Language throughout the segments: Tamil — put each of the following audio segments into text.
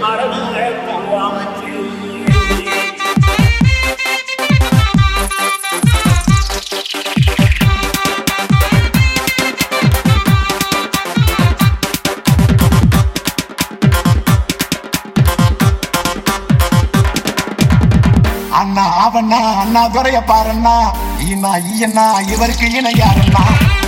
அண்ணா அவண்ணா அண்ணா துறைய பாருண்ணா ஈனா ஈயண்ணா இவருக்கு இணை யாருண்ணா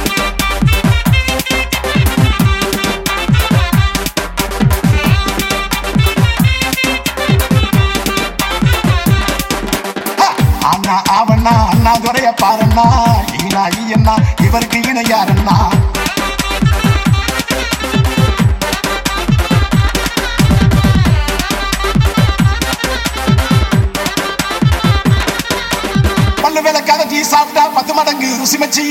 ஹ! அண்ணா அவண்ணா அண்ணா துறைய பாருண்ணா ஈனா ஈயண்ணா இவருக்கு இணை யாருண்ணா பல்லு விளக்காத டீ சாப்பிட்டா பத்து மடங்கு ருசி மச்சி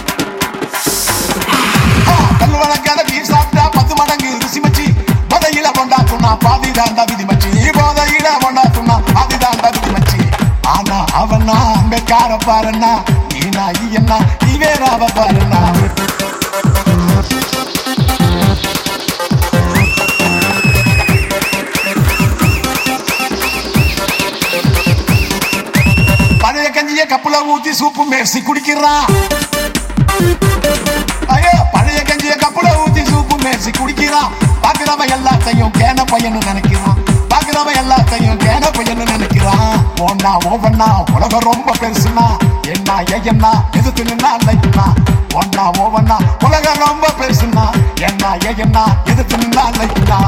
ஆ, பல்லு விளக்காத டீ சாப்பிட்டா பத்து மடங்கு ருசி மச்சி போதையில கொண்டா சொன்னா பாதி தாண்டா விதி மச்சி போதையில கொண்டா சொன்னா பாதி தாண்டா விதி மச்சி ஆனா அவனா அம்பேக்கார பாருண்ணா நீனா ஈயண்ணா நீ வேற அவ பாருண்ணா பழைய கஞ்சிய கப்புல ஊத்தி சூப்பு மேசி குடிக்கிறான் ஐயோ பழைய கஞ்சிய கப்புல ஊத்தி சூப்பு மேசி குடிக்கிறான் பாக்குறவன் எல்லாத்தையும் கேன பையன்னு நினைக்கிறான் பாக்குறவன் எல்லாத்தையும் கேன பையன்னு நினைக்கிறான் ஒன்னா ஓவன்னா உலகம் ரொம்ப பெருசுனா என்ன ஏன்னா எதிர்த்து நின்னா லைக்குனா ஒன்னா ஓவன்னா உலகம் ரொம்ப பெருசுனா என்ன ஏன்னா எதிர்த்து நின்னா லைக்குனா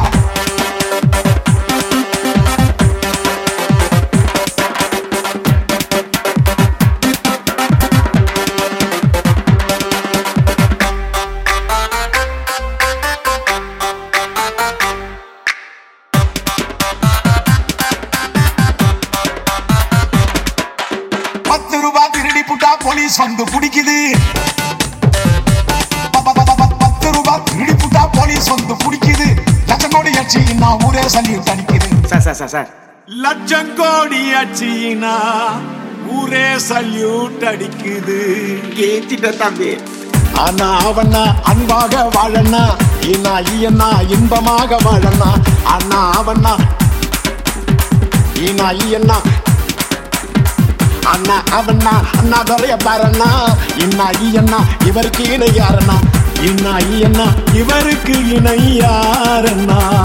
பத்து ரூபாய் திருடி புட்டா போலீஸ் வந்து பிடிக்குது ப- ப- ப- ப- பத்து ரூபாய் திருடி புட்டா போலீஸ் வந்து பிடிக்குது லட்சம் கோடி அடிச்சு நான் ஊரே சல்லி தடிக்குது சார் சார் சார் சார் லட்சம் கோடி அச்சினா ஊரே சல்யூட் அடிக்குது ஏத்திட்ட தம்பி ஆனா அவனா அன்பாக வாழனா ஈனா ஈயனா இன்பமாக வாழனா அண்ணா அவனா ஈனா ஈயனா அண்ணா அவனா அண்ணா துறைய பாருண்ணா இன்னா ஈயண்ணா இவருக்கு இணை யாருண்ணா இன்னா ஈயண்ணா இவருக்கு இணை யாரண்ணா